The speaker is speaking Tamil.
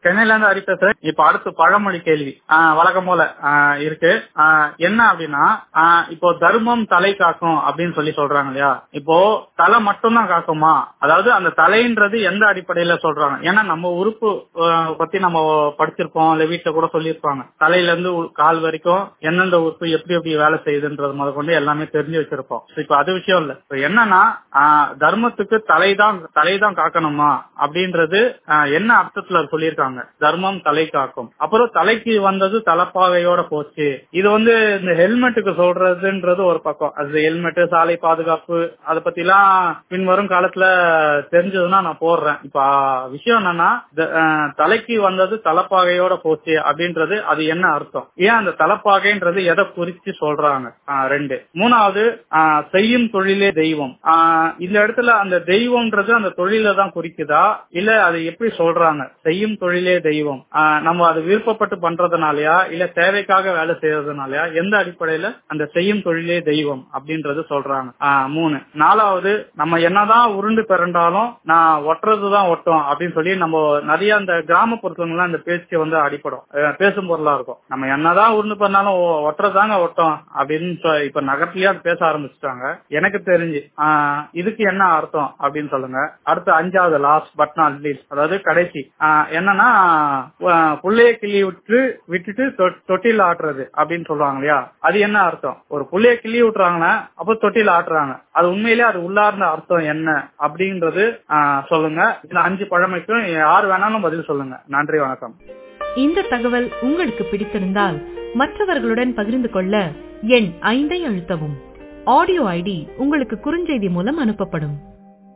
சென்னையில இருந்து ஹரி பேசுறேன் இப்ப அடுத்து பழமொழி கேள்வி ஆஹ் வழக்கம் போல ஆஹ் இருக்கு ஆஹ் என்ன அப்படின்னா ஆஹ் இப்போ தர்மம் தலை காக்கும் அப்படின்னு சொல்லி சொல்றாங்க இல்லையா இப்போ தலை மட்டும்தான் காக்குமா அதாவது அந்த தலைன்றது எந்த அடிப்படையில சொல்றாங்க ஏன்னா நம்ம உறுப்பு ஆஹ் பத்தி நம்ம படிச்சிருப்போம் இல்ல வீட்டுல கூட சொல்லியிருப்பாங்க தலையில இருந்து உ- கால் வரைக்கும் எந்தெந்த உறுப்பு எப்படி எப்படி வேலை செய்யுதுன்றது முத கொண்டு எல்லாமே தெரிஞ்சு வச்சிருப்போம் So இப்ப அது விஷயம் இல்ல இப்ப என்னன்னா ஆஹ் தர்மத்துக்கு தலைதான் தலைதான் காக்கணுமா அப்படின்றது ஆஹ் என்ன அர்த்தத்துல சொல்லியிருக்காங்க தர்மம் தலை காக்கும் அப்புறம் தலைக்கு வந்தது தலைப்பாகையோட போச்சு இது வந்து இந்த ஹெல்மெட்டுக்கு சொல்றதுன்றது ஒரு பக்கம் அது ஹெல்மெட் சாலை பாதுகாப்பு அதை பத்தி எல்லாம் பின்வரும் காலத்துல தெரிஞ்சதுன்னா நான் போடுறேன் இப்ப ஆஹ், விஷயம் என்னன்னா த- ஆஹ், தலைக்கு வந்தது தலைப்பாகையோட போச்சு அப்படின்றது அது என்ன அர்த்தம் ஏன் அந்த தலைப்பாகைன்றது எதை குறிச்சு சொல்றாங்க ஆஹ், ரெண்டு மூணாவது ஆஹ், செய்யும் தொழிலே தெய்வம் ஆஹ், இந்த இடத்துல அந்த தெய்வம்ன்றது அந்த தொழில தான் குறிக்குதா இல்ல அது எப்படி சொல்றாங்க செய்யும் தொழிலே தெய்வம் ஆஹ், நம்ம அது விருப்பப்பட்டு பண்றதுனாலயா இல்ல தேவைக்காக வேலை செய்யறதுனாலயா எந்த அடிப்படையில அந்த செய்யும் தொழிலே தெய்வம் அப்படின்றது சொல்றாங்க ஆஹ், மூணு நாலாவது நம்ம என்னதான் உருண்டு பிறண்டாலும் நான் ஒட்டுறதுதான் ஒட்டும் அப்படின்னு சொல்லி நம்ம நிறைய அந்த கிராமப்புறத்துலாம் இந்த பேச்சு வந்து அடிப்படும் அஹ் பேசும் பொருளா இருக்கும் நம்ம என்னதான் உருண்டு பண்ணாலும் ஒட்டுறதாங்க ஒட்டும் அப்படின்னு சொ- இப்ப நகரத்திலேயே அது பேச ஆரம்பிச்சுட்டாங்க எனக்கு தெரிஞ்சு ஆஹ் இதுக்கு என்ன அர்த்தம் அப்படின்னு சொல்லுங்க அடுத்து அஞ்சாவது லாஸ்ட் பட் நாட் லீஸ்ட் அதாவது கடைசி ஆஹ் என்னன்னா ஆஹ் புள்ளைய கிள்ளி விட்டு விட்டுட்டு தொ- தொட்டில் ஆட்டுறது அப்படின்னு சொல்லுவாங்க இல்லையா அது என்ன அர்த்தம் ஒரு புள்ளைய கிள்ளி விட்டுறாங்கன்னா அப்ப தொட்டில் ஆட்டுறாங்க அது உண்மையிலே அது உள்ளார்ந்த அர்த்தம் என்ன அப்படின்றது ஆஹ் சொல்லுங்க இந்த அஞ்சு பழமைக்கும் யார் வேணாலும் பதில் சொல்லுங்க நன்றி வணக்கம் இந்த தகவல் உங்களுக்கு பிடித்திருந்தால் மற்றவர்களுடன் பகிர்ந்து கொள்ள எண் ஐந்தை அழுத்தவும் ஆடியோ ஐடி உங்களுக்கு குறுஞ்செய்தி மூலம் அனுப்பப்படும்